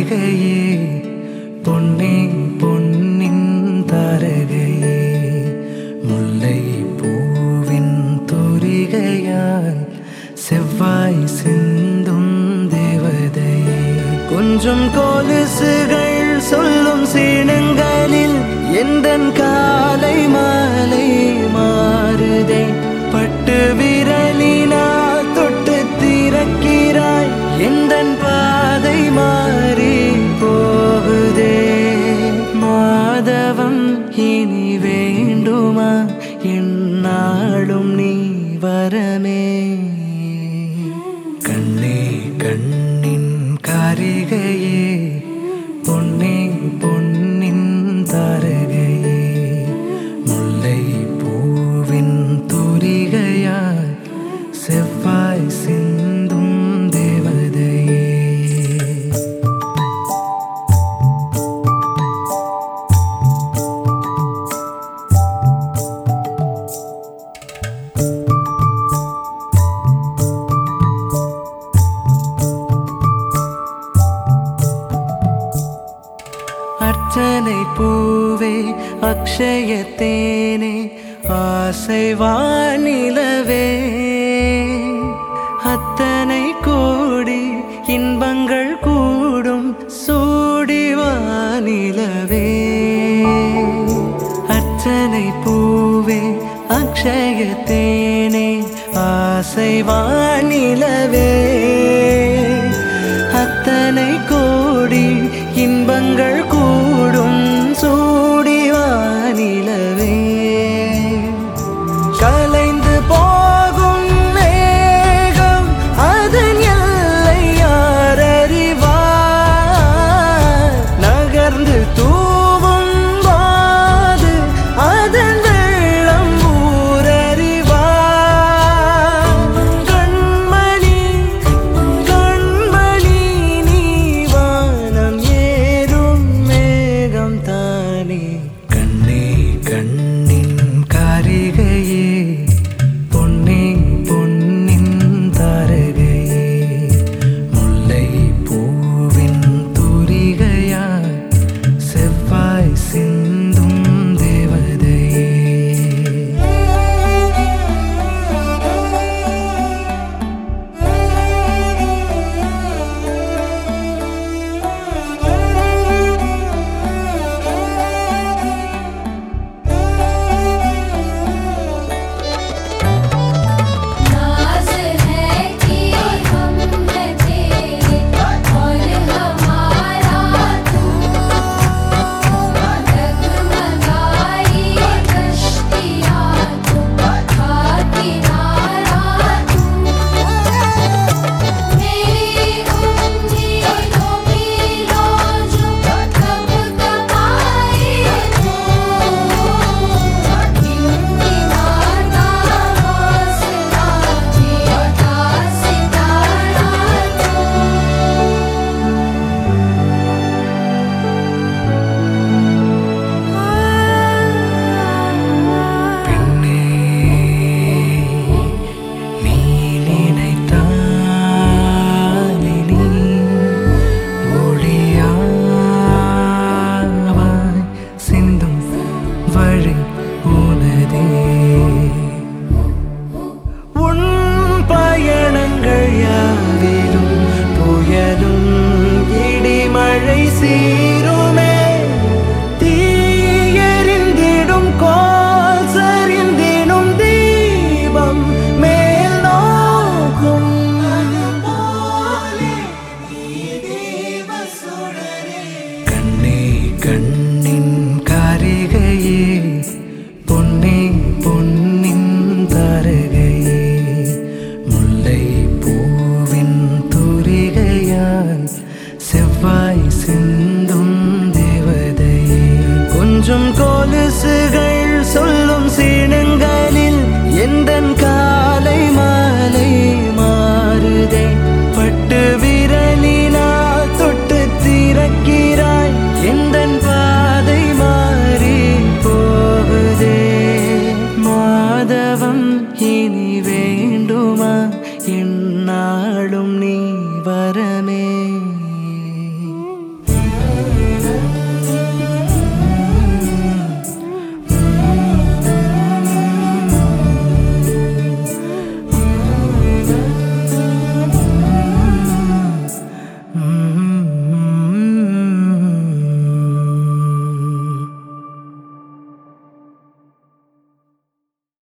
காரிகையே பொன்னே பொன்னின் தாரகையே முல்லை பூவின் தூரிகையால் செவ்வாய் சிந்தும் தேவதையே கொஞ்சம் கொலுசுகள் சொல்லும் சீனங்களில் எந்தன் காலை மாலை மாறுதே பட்டு விரலினால் தொட்டு திறக்கிறாய் எந்தன் பாதை மாறி போகுதே மாதவம் இனி வேண்டுமா என்னாலும் நீ வரமே கண்ணே கண்ணின் காரிகையே பொன்னே பொன்னின் தாரகையே முல்லை பூவின் தூரிகையாய் செவ்வாய் சிந்தும் தேவதையே அர்ச்சனை பூவே அக்ஷயத்தேனே ஆசை வானிலவே அத்தனை கோடி இன்பங்கள் கூடும் சூடி வானிலவே அர்ச்சனை பூவே அக்ஷயத்தேனே ஆசை வானிலவே அத்தனை கோடி இன்பங்கள் கூடும் சூடி வானிலவே கலைந்து போகும் மேகம் அதன் எல்லை யார் அறிவார் நகர்ந்து தூவும் போது அதன் வெள்ளம் ஊரறிவார் கண்மணி கண்மணி நீ வானம் ஏறும் மேகம் தானே கண்ணே கண்ணின் காரிகையே பொன்னே பொன்னின் தாரகையே முல்லை பூவின் தூரிகையாய் செவ்வாய் சிந்தும் தேவதையே नाज़ है कि हम हैं तेरे और हमारा तू डगमगाई कश्तियाँ तू का किनारा तू मेरी उम्मीदों मीलों जो कब कमाई तू इम्तिहाना हौसला देता सितारा பெண்ணே நீ நினைத்தாலே நீ ஒளியாவாய் சிந்தும் வழி உனதே உன் பயணங்கள் யாவிலும் புயலும் இடிமழை சீருமே தீயெறிந்திடும் கோல் சரிந்திடும் தீபம் மேல் நோக்கும் கண்ணே கண்ணின் காரிகையே பொன்னே பொன்னின் தாரகையே முல்லை பூவின் தூரிகையால் செவ்வாய் சிந்தும் தேவதையே கொஞ்சம் கொலுசுகள் சொல்லும் சீனங்களில் எந்தன் காலை மாலை மாறுதே பட்டு விரலினால் தொட்டு திறக்கிறாய் எந்தன் பாதை மாறி போகுதே மாதவம் இனி வேண்டுமா என்னாலும் நீ